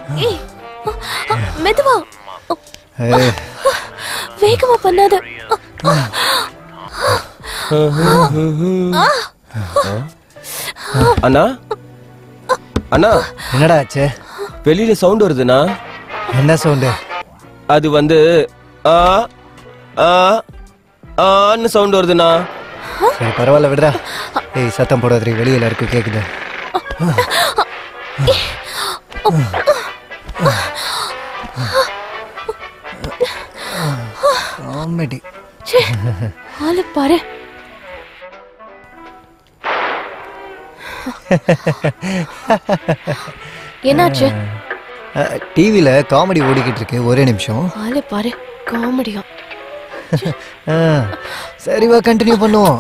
ஏய் அ, அ, மெதுவா அ, ஏய், வேகமா பண்ணாத அ, அண்ணா அண்ணா என்னடா ஆச்சு வெளியில சவுண்ட் வருதுண்ணா என்ன சவுண்டு அது வந்து ஆ ஆ ஆன்னு சவுண்ட் வருதுண்ணா சரி பரவாயில்ல விடுறா ஏய் சத்தம் போடாதீ வெளியில இருக்கு கேக்குது காமெடி ச்சே, ஆளு பாரு என்னாச்சு டிவியில காமெடி ஓடிக்கிட்டு இருக்கு ஒரே நிமிஷம் ஆளு பாரு காமெடியா ஆ, சரி வா கண்டினியூ பண்ணுவோம்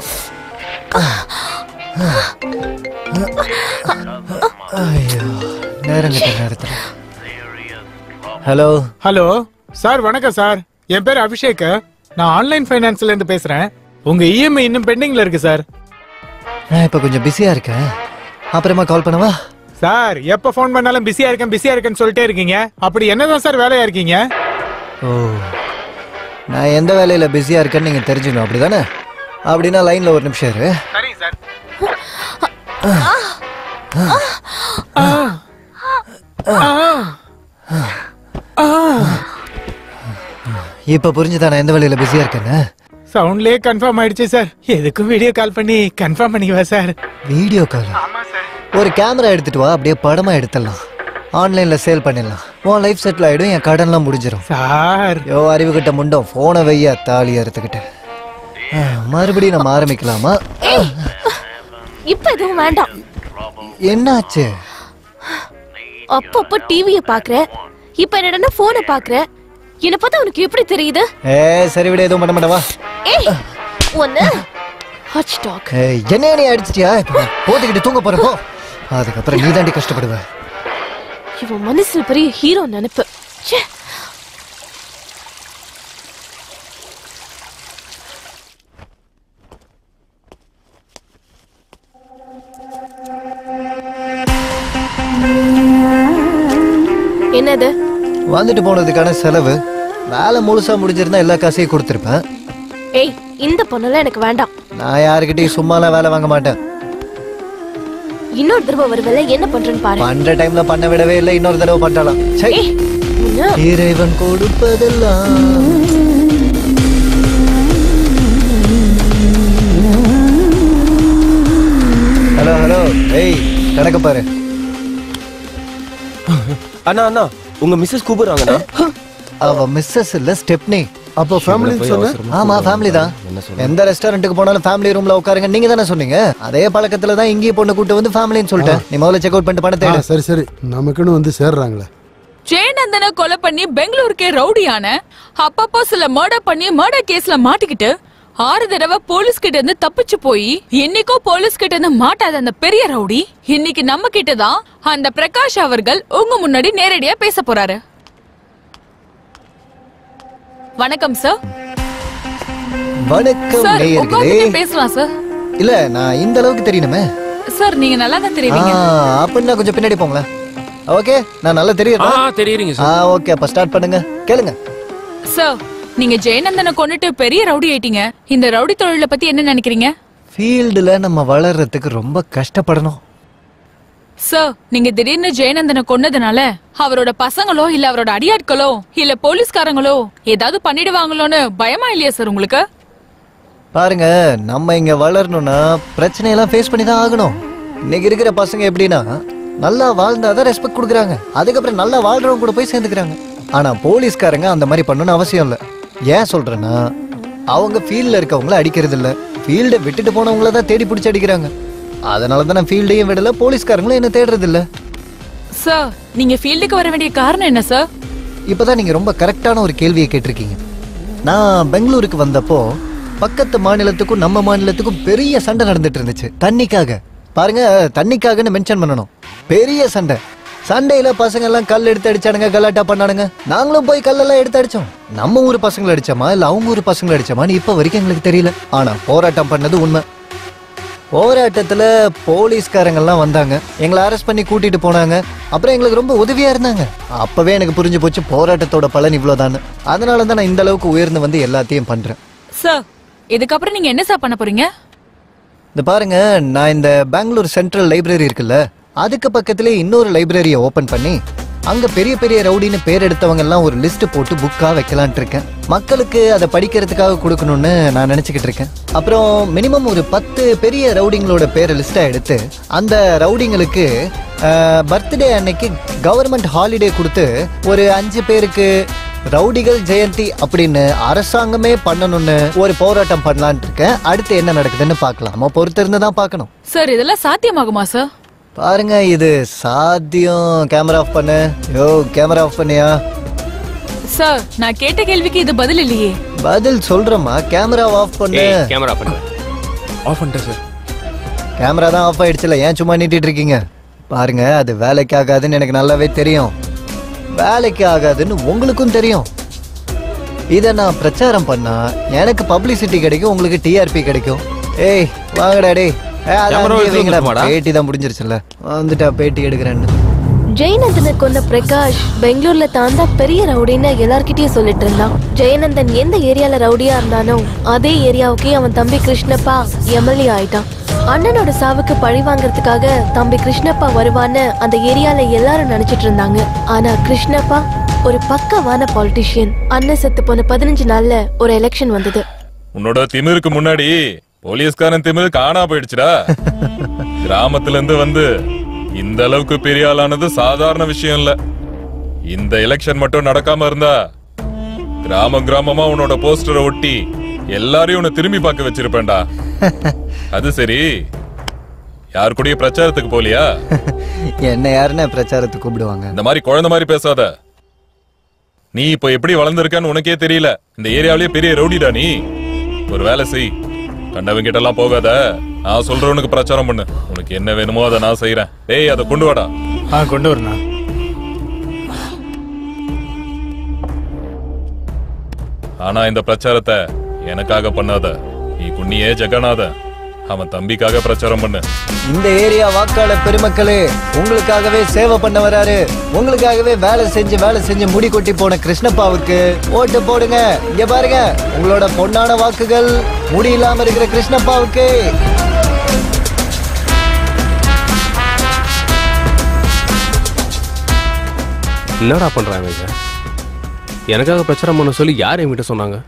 ஐயோ நேரம் கிட்ட நேரத்துல ஹலோ ஹலோ சார் வணக்கம் சார் என் பேர் அபிஷேக் நான் ஆன்லைன் ஃபைனான்ஸ்ல இருந்து பேசுறேன் உங்க இஎம்ஐ இன்னும் பெண்டிங்ல இருக்கு சார் நான் இப்ப கொஞ்சம் பிஸியா இருக்கேன் அப்புறமா கால் பண்ணவா சார் எப்ப ஃபோன் பண்ணாலும் பிஸியா இருக்கேன் பிஸியா இருக்கேன்னு சொல்லிட்டே இருக்கீங்க அப்படி என்னதான் சார் வேலையா இருக்கீங்க ஓ நான் எந்த வேலையில பிஸியா இருக்கேன்னு நீங்க தெரிஞ்சுக்கணும் அப்படிதானே அப்படின்னா லைன்ல ஒரு நிமிஷம் இரு சரி சார் இப்ப புரிஞ்சுதா நான் எந்த வேலையில பிஸியா இருக்கேன்னு சவுண்ட்லயே கன்ஃபார்ம் ஆயிடுச்சு சார் எதுக்கும் வீடியோ கால் பண்ணி கன்ஃபார்ம் பண்ணிக்குவா சார் வீடியோ கால் ஒரு கேமரா எடுத்துட்டு வா அப்படியே படமா எடுத்துடலாம் ஆன்லைன்ல சேல் பண்ணிடலாம் உன் லைஃப் செட்டில் ஆயிடும் என் கடன்லாம் முடிஞ்சிடும் சார் யோ அறிவு கிட்ட முண்டம் போனை வையா தாலி அறுத்துக்கிட்டு ஆ, மறுபடியும் நம்ம ஆரம்பிக்கலாமா ஏய் இப்ப எதுவும் வேண்டாம் என்னாச்சு அப்பப்போ டிவிய பாக்குற இப்ப என்னடா போனை பாக்குற என்ன பார்த்தா உனக்கு எப்படி தெரியுது ஏ சரி விட எதுவும் பண்ண மாட்டவா ஏய் ஒன்னு ஹாட் ஸ்டாக் ஏய், என்னைய நீ அடிச்சிட்டியா இப்ப நான் போட்டுக்கிட்டு தூங்க போறேன் போ அதுக்கப்புறம் நீ தாண்டி கஷ்டப்படுவ இவன் மனசுல பெரிய ஹீரோ நினைப்பு ச்சே என்னது வந்துட்டு போனதுக்கான செலவு வேலை முழுசா முடிஞ்சிருந்தா எல்லா காசையும் கொடுத்துருப்பேன் ஏய் இந்த பொண்ணெல்லாம் எனக்கு வேண்டாம் நான் யாருக்கிட்டையும் சும்மாலாம் வேலை வாங்க மாட்டேன் இன்னொரு தடவை வருவல என்ன பண்றேன்னு பாரு பண்ற டைம்ல பண்ண விடவே இல்லை இன்னொரு தடவை பண்ணலாம் சை ஏய் உன்னை- இறைவன் கொடுப்பதெல்லாம் ஹலோ ஹலோ ஏய் கணக்க பாரு அண்ணா அண்ணா உங்க மிஸ்ஸஸ் கூப்பிடுறாங்கண்ணா அவ மிஸ்ஸஸ் இல்ல ஸ்டெப்னி அப்போ ஃபேமிலி போய் சொன்ன அவசரமா ஆமா ஃபேமிலி தான் என்ன சொல்ல எந்த ரெஸ்டாரண்ட்டுக்கு போனாலும் ஃபேமிலி ரூம்ல உட்காருங்க நீங்க தானே சொன்னீங்க அதே பழக்கத்துல தான் இங்கேயும் பொண்ணு கூட்டு வந்து ஃபேமிலின்னு சொல்லிட்டேன் நீ முதல்ல செக் அவுட் பண்ணிட்டு பணத்தை ஆ, எடு. சரி சரி நமக்குன்னு வந்து சேர்றாங்களே ஜெயநந்தனை கொலை பண்ணி பெங்களூருக்கே ரவுடியான அப்பப்போ சில மர்டர் பண்ணி மர்டர் கேஸ்ல மாட்டிக்கிட்டு ஆறு தடவை போலீஸ் கிட்ட இருந்து தப்பிச்சு போய் என்னைக்கோ போலீஸ் கிட்ட இருந்து மாட்டாத அந்த பெரிய ரவுடி இன்னைக்கு நம்ம கிட்ட தான் அந்த பிரகாஷ் அவர்கள் உங்க முன்னாடி நேரடியா பேச போறாரு வணக்கம் சார் வணக்கம் சார் நேயர்களே உட்கார்ந்துட்டு பேசலாம் சார் இல்ல நான் இந்த அளவுக்கு தெரியணுமே சார் நீங்க நல்லா தான் ஆ, தெரியுவீங்க அப்படின்னா கொஞ்சம் பின்னாடி போங்களேன் ஓகே நான் நல்லா தெரியும் ஆ தெரியுறீங்க ஆ ஓகே அப்ப ஸ்டார்ட் பண்ணுங்க கேளுங்க சார் நீங்க ஜெயநந்தனை கொன்னுட்டு பெரிய ரவுடி ஆயிட்டீங்க இந்த ரவுடி தொழில பத்தி என்ன நினைக்கிறீங்க ஃபீல்டுல நம்ம வளர்றதுக்கு ரொம்ப கஷ்டப்படணும் சார் நீங்க திடீர்னு ஜெயநந்தனை கொன்னதுனால அவரோட பசங்களோ இல்ல அவரோட அடியாட்களோ இல்ல போலீஸ்காரங்களோ ஏதாவது பண்ணிடுவாங்களோன்னு பயமா இல்லையா சார் உங்களுக்கு பாருங்க நம்ம இங்க வளரணும்னா பிரச்சனையெல்லாம் ஃபேஸ் பண்ணி தான் ஆகணும் இன்னைக்கு இருக்கிற பசங்க எப்படின்னா நல்லா வாழ்ந்தாதான் ரெஸ்பெக்ட் கொடுக்குறாங்க அதுக்கப்புறம் நல்லா வாழ்றவங்க கூட போய் சேர்ந்துக்கிறாங்க ஆனா போலீஸ்காரங்க அந்த மாதிரி பண்ணணும்னு அவசியம் இல்லை ஏன் சொல்றேன்னா அவங்க ஃபீல்ட்ல இருக்கவங்கள அடிக்கிறது இல்ல ஃபீல்டை விட்டுட்டு போனவங்கள தான் தேடி பிடிச்சி அடிக்கிறாங்க அதனால தான் நான் ஃபீல்டையும் விடல போலீஸ்காரங்களும் என்ன தேடுறது இல்ல சார் நீங்க ஃபீல்டுக்கு வர வேண்டிய காரணம் என்ன சார் இப்பதான் நீங்க ரொம்ப கரெக்டான ஒரு கேள்வியை கேட்டிருக்கீங்க நான் பெங்களூருக்கு வந்தப்போ பக்கத்து மாநிலத்துக்கும் நம்ம மாநிலத்துக்கும் பெரிய சண்டை நடந்துட்டு இருந்துச்சு தண்ணிக்காக பாருங்க தண்ணிக்காகன்னு மென்ஷன் பண்ணணும் பெரிய சண்டை சண்டையில பசங்க எல்லாம் கல் எடுத்து அடிச்சானுங்க கலாட்டா பண்ணானுங்க நாங்களும் போய் கல்லெல்லாம் எடுத்து அடிச்சோம் நம்ம ஊர் பசங்களை அடிச்சோமா இல்ல அவங்க ஊர் பசங்களை அடிச்சோமான்னு இப்ப வரைக்கும் எங்களுக்கு தெரியல ஆனா போராட்டம் பண்ணது உண்மை போராட்டத்துல போலீஸ்காரங்கெல்லாம் வந்தாங்க எங்களை அரெஸ்ட் பண்ணி கூட்டிட்டு போனாங்க அப்புறம் எங்களுக்கு ரொம்ப உதவியா இருந்தாங்க அப்பவே எனக்கு புரிஞ்சு போச்சு போராட்டத்தோட பலன் இவ்வளவுதான்னு அதனால தான் நான் இந்த அளவுக்கு உயர்ந்து வந்து எல்லாத்தையும் பண்றேன் சார் இதுக்கப்புறம் நீங்க என்ன சார் பண்ண போறீங்க இந்த பாருங்க நான் இந்த பெங்களூர் சென்ட்ரல் லைப்ரரி இருக்குல்ல அதுக்கு பக்கத்திலே இன்னொரு லைப்ரரியை ஓபன் பண்ணி அங்க பெரிய பெரிய ரவுடின்னு பேர் எடுத்தவங்க எல்லாம் ஒரு லிஸ்ட் போட்டு புக்கா வைக்கலான்ட்டு இருக்கேன் மக்களுக்கு அதை படிக்கிறதுக்காக கொடுக்கணும்னு நான் நினைச்சுக்கிட்டு இருக்கேன் அப்புறம் மினிமம் ஒரு பத்து பெரிய ரவுடிங்களோட பேரை லிஸ்டா எடுத்து அந்த ரவுடிங்களுக்கு பர்த்டே அன்னைக்கு கவர்மெண்ட் ஹாலிடே கொடுத்து ஒரு அஞ்சு பேருக்கு ரவுடிகள் ஜெயந்தி அப்படின்னு அரசாங்கமே பண்ணணும்னு ஒரு போராட்டம் பண்ணலான்ட்டு இருக்கேன் அடுத்து என்ன நடக்குதுன்னு பார்க்கலாம் நம்ம பொறுத்திருந்து தான் பார்க்கணும் சார் இதெல்லாம் சாத்தியமாகுமா சார் பாருங்க இது சாத்தியம் கேமரா ஆஃப் பண்ணு யோ கேமரா ஆஃப் பண்ணியா சார் நான் கேட்ட கேள்விக்கு இது பதில் இல்லையே பதில் சொல்றேம்மா கேமரா ஆஃப் பண்ணு ஏய் கேமரா பண்ணு ஆஃப் பண்ணிட்டேன் சார் கேமரா தான் ஆஃப் ஆயிடுச்சுல ஏன் சும்மா நீட்டிட்டு இருக்கீங்க பாருங்க அது வேலைக்கு ஆகாதுன்னு எனக்கு நல்லாவே தெரியும் வேலைக்கு ஆகாதுன்னு உங்களுக்கும் தெரியும் இதை நான் பிரச்சாரம் பண்ணா எனக்கு பப்ளிசிட்டி கிடைக்கும் உங்களுக்கு டிஆர்பி கிடைக்கும் ஏய் வாங்கடா டேய் ஏய், அதை Camera அங்கேயே எடுத்து வைங்கடா. வந்துட்டுமாடா? பேட்டி தான் முடிஞ்சிருச்சுல்ல வந்துட்டா பேட்டி எடுக்கிறேன்னு ஜெயநந்தனை கொன்ன பிரகாஷ் பெங்களூர்ல தான் தான் பெரிய ரவுடின்னு எல்லார்கிட்டயும் சொல்லிட்டு இருந்தான் ஜெயநந்தன் எந்த ஏரியால ரவுடியா இருந்தானோ அதே ஏரியாவுக்கே அவன் தம்பி கிருஷ்ணப்பா எம்எல்ஏ ஆயிட்டான் அண்ணனோட சாவுக்கு பழி வாங்குறதுக்காக தம்பி கிருஷ்ணப்பா வருவான்னு அந்த ஏரியால எல்லாரும் நினைச்சிட்டு இருந்தாங்க ஆனா கிருஷ்ணப்பா ஒரு பக்கவான பாலிட்டிஷியன் அண்ணன் செத்து போன பதினஞ்சு நாள்ல ஒரு எலெக்ஷன் வந்தது உன்னோட திமிருக்கு முன்னாடி போலீஸ்காரன் திமிரு காணா போயிடுச்சுடா கிராமத்துல இருந்து வந்து இந்த அளவுக்கு பெரிய ஆளானது சாதாரண விஷயம் இல்ல இந்த எலெக்ஷன் மட்டும் நடக்காம இருந்தா கிராம கிராமமா உன்னோட போஸ்டரை ஒட்டி எல்லாரையும் உன்னை திரும்பி பார்க்க வச்சிருப்பேன்டா அது சரி யார் கூடயும் பிரச்சாரத்துக்கு போலியா என்ன யாருன்னு பிரச்சாரத்துக்கு கூப்பிடுவாங்க இந்த மாதிரி குழந்தை மாதிரி பேசாத நீ இப்ப எப்படி வளர்ந்திருக்கன்னு உனக்கே தெரியல இந்த ஏரியாவிலேயே பெரிய ரவுடிடா நீ ஒரு வேலை செய் கண்டவங்க கிட்ட எல்லாம் போகாத நான் சொல்றவனுக்கு பிரச்சாரம் பண்ணு உனக்கு என்ன வேணுமோ அதை நான் செய்யறேன் டேய் அதை கொண்டு வாடா ஆ கொண்டு வரண்ணா ஆனா இந்த பிரச்சாரத்தை எனக்காக பண்ணாத நீ குன்னியே ஜெகநாத அவன் தம்பிக்காக பிரச்சாரம் பண்ணு இந்த ஏரியா வாக்காளர் பெருமக்களே உங்களுக்காகவே சேவை பண்ண வராரு உங்களுக்காகவே வேலை செஞ்சு வேலை செஞ்சு முடி கொட்டி போன கிருஷ்ணப்பாவுக்கு ஓட்டு போடுங்க இங்க பாருங்க உங்களோட பொன்னான வாக்குகள் முடி இல்லாம இருக்கிற கிருஷ்ணப்பாவுக்கு என்னடா பண்றாங்க இங்க எனக்காக பிரச்சாரம் பண்ண சொல்லி யார் என்கிட்ட சொன்னாங்க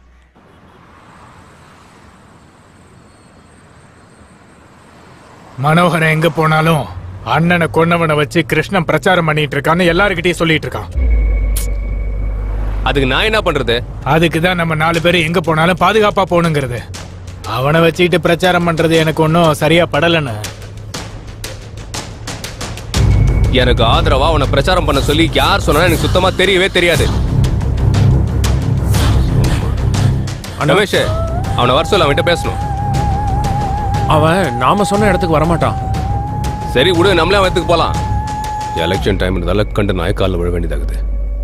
மனோகரன் எங்க போனாலும் அண்ணனை கொன்னவனை வச்சு கிருஷ்ணன் பிரச்சாரம் பண்ணிட்டு இருக்கான்னு எல்லாருக்கிட்டையும் சொல்லிட்டு இருக்கான் அதுக்கு நான் என்ன பண்றது அதுக்கு தான் நம்ம நாலு பேர் எங்க போனாலும் பாதுகாப்பா போகணுங்கிறது அவனை வச்சுக்கிட்டு பிரச்சாரம் பண்றது எனக்கு ஒன்றும் சரியா படலன்னு எனக்கு ஆதரவா அவனை பிரச்சாரம் பண்ண சொல்லி யார் சொன்னா எனக்கு சுத்தமா தெரியவே தெரியாது ரமேஷ் அவனை வர சொல்ல அவன்கிட்ட பேசணும் அவன் நாம சொன்ன இடத்துக்கு வரமாட்டான் சரி விடு நம்மளே அவன் இடத்துக்கு போலாம் எலெக்ஷன் டைம் இருந்தால கண்டு நாய்க்காலில் விழ வேண்டியதாகுது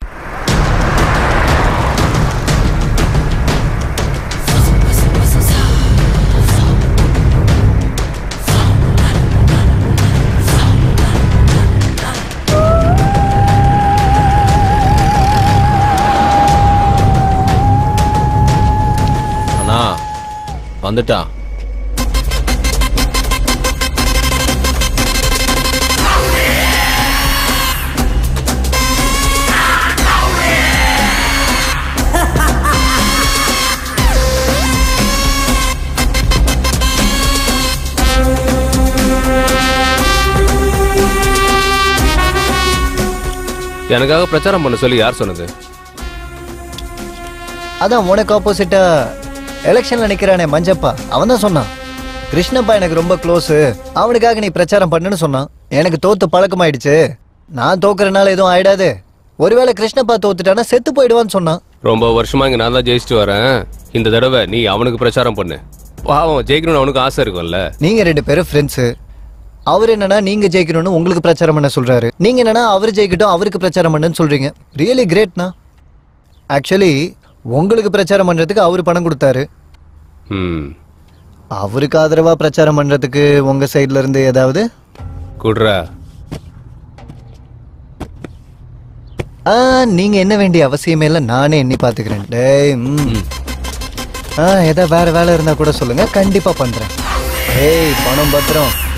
அண்ணா வந்துட்டா எனக்காக பிரச்சாரம் பண்ண சொல்லி யார் சொன்னது அதான் உனக்கு ஆப்போசிட்டா எலெக்ஷன்ல நிக்கிறானே மஞ்சப்பா அவன் தான் சொன்னான் கிருஷ்ணப்பா எனக்கு ரொம்ப க்ளோஸ் அவனுக்காக நீ பிரச்சாரம் பண்ணுன்னு சொன்னான் எனக்கு தோத்து பழக்கமாயிடுச்சு நான் தோக்குறனால எதுவும் ஆயிடாது ஒருவேளை கிருஷ்ணப்பா தோத்துட்டானா செத்து போயிடுவான்னு சொன்னான் ரொம்ப வருஷமா இங்க நான் தான் ஜெயிச்சுட்டு வரேன் இந்த தடவை நீ அவனுக்கு பிரச்சாரம் பண்ணு பாவம் ஜெயிக்கணும்னு அவனுக்கு ஆசை இருக்கும்ல நீங்க ரெண்டு பேரும் ஃப்ரெண்ட்ஸ் அவர் என்னன்னா நீங்க ஜெயிக்கணும்னு உங்களுக்கு பிரச்சாரம் பண்ண சொல்றாரு நீங்க என்னன்னா அவர் ஜெயிக்கட்டும் அவருக்கு பிரச்சாரம் பண்ணுன்னு சொல்றீங்க ரியலி கிரேட்னா ஆக்சுவலி உங்களுக்கு பிரச்சாரம் பண்றதுக்கு அவர் பணம் கொடுத்தாரு ம் அவருக்கு ஆதரவா பிரச்சாரம் பண்றதுக்கு உங்க சைடுல இருந்து ஏதாவது குடுறா ஆ நீங்க என்ன வேண்டிய அவசியமே இல்லை நானே எண்ணி பாத்துக்கிறேன் டேய் ம். ஆ ஏதாவது வேற வேலை இருந்தா கூட சொல்லுங்க கண்டிப்பா பண்றேன் ஏய் பணம் பத்திரம்